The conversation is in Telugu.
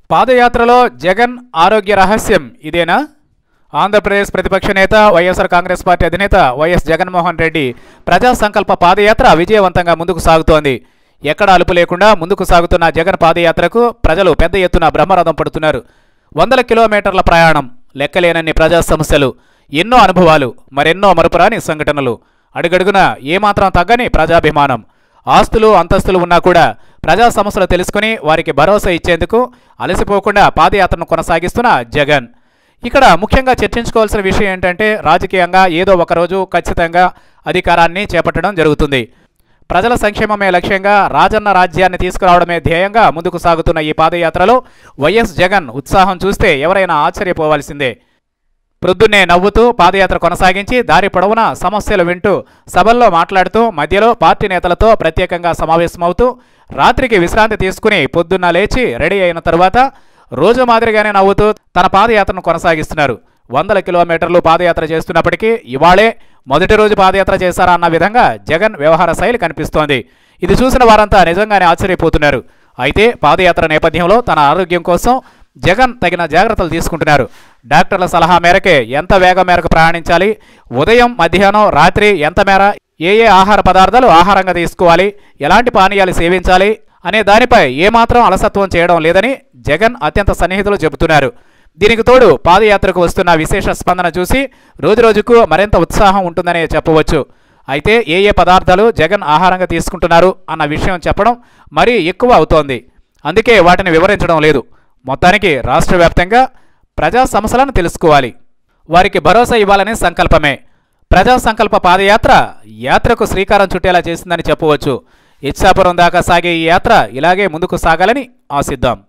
పాదయాత్రలో జగన్ ఆరోగ్య రహస్యం ఇదేనా ఆంధ్రప్రదేశ్ ప్రతిపక్ష నేత వైఎస్ఆర్ కాంగ్రెస్ పార్టీ అధినేత వైఎస్ జగన్మోహన్ రెడ్డి ప్రజా సంకల్ప పాదయాత్ర విజయవంతంగా ముందుకు సాగుతోంది ఎక్కడ అలుపు లేకుండా ముందుకు సాగుతున్న జగన్ పాదయాత్రకు ప్రజలు పెద్ద ఎత్తున బ్రహ్మరథం పడుతున్నారు వందల కిలోమీటర్ల ప్రయాణం లెక్కలేనన్ని ప్రజా సమస్యలు ఎన్నో అనుభవాలు మరెన్నో మరుపురాని సంఘటనలు అడుగడుగున ఏమాత్రం తగ్గని ప్రజాభిమానం ఆస్తులు అంతస్తులు ఉన్నా కూడా ప్రజా సమస్యలు తెలుసుకుని వారికి భరోసా ఇచ్చేందుకు అలసిపోకుండా పాదయాత్రను కొనసాగిస్తున్న జగన్ ఇక్కడ ముఖ్యంగా చర్చించుకోవాల్సిన విషయం ఏంటంటే రాజకీయంగా ఏదో ఒకరోజు ఖచ్చితంగా అధికారాన్ని చేపట్టడం జరుగుతుంది ప్రజల సంక్షేమమే లక్ష్యంగా రాజన్న రాజ్యాన్ని తీసుకురావడమే ధ్యేయంగా ముందుకు సాగుతున్న ఈ పాదయాత్రలో వైఎస్ జగన్ ఉత్సాహం చూస్తే ఎవరైనా ఆశ్చర్యపోవాల్సిందే ప్రొద్దున్నే నవ్వుతూ పాదయాత్ర కొనసాగించి దారి పొడవునా సమస్యలు వింటూ సభల్లో మాట్లాడుతూ మధ్యలో పార్టీ నేతలతో ప్రత్యేకంగా సమావేశమవుతూ రాత్రికి విశ్రాంతి తీసుకుని పొద్దున్న లేచి రెడీ అయిన తరువాత రోజు మాదిరిగానే నవ్వుతూ తన పాదయాత్రను కొనసాగిస్తున్నారు వందల కిలోమీటర్లు పాదయాత్ర చేస్తున్నప్పటికీ ఇవాళే మొదటి రోజు పాదయాత్ర చేశారా అన్న విధంగా జగన్ వ్యవహార శైలి కనిపిస్తోంది ఇది చూసిన వారంతా నిజంగానే ఆశ్చర్యపోతున్నారు అయితే పాదయాత్ర నేపథ్యంలో తన ఆరోగ్యం కోసం జగన్ తగిన జాగ్రత్తలు తీసుకుంటున్నారు డాక్టర్ల సలహా మేరకే ఎంత వేగం మేరకు ప్రయాణించాలి ఉదయం మధ్యాహ్నం రాత్రి ఎంత మేర ఏ ఏ ఆహార పదార్థాలు ఆహారంగా తీసుకోవాలి ఎలాంటి పానీయాలు సేవించాలి అనే దానిపై ఏమాత్రం అలసత్వం చేయడం లేదని జగన్ అత్యంత సన్నిహితులు చెబుతున్నారు దీనికి తోడు పాదయాత్రకు వస్తున్న విశేష స్పందన చూసి రోజురోజుకు మరింత ఉత్సాహం ఉంటుందనే చెప్పవచ్చు అయితే ఏ ఏ పదార్థాలు జగన్ ఆహారంగా తీసుకుంటున్నారు అన్న విషయం చెప్పడం మరీ ఎక్కువ అవుతోంది అందుకే వాటిని వివరించడం లేదు మొత్తానికి రాష్ట్ర వ్యాప్తంగా ప్రజా సమస్యలను తెలుసుకోవాలి వారికి భరోసా ఇవ్వాలనే సంకల్పమే ప్రజా సంకల్ప పాదయాత్ర యాత్రకు శ్రీకారం చుట్టేలా చేసిందని చెప్పవచ్చు ఇచ్చాపురం దాకా సాగే ఈ యాత్ర ఇలాగే ముందుకు సాగాలని ఆశిద్దాం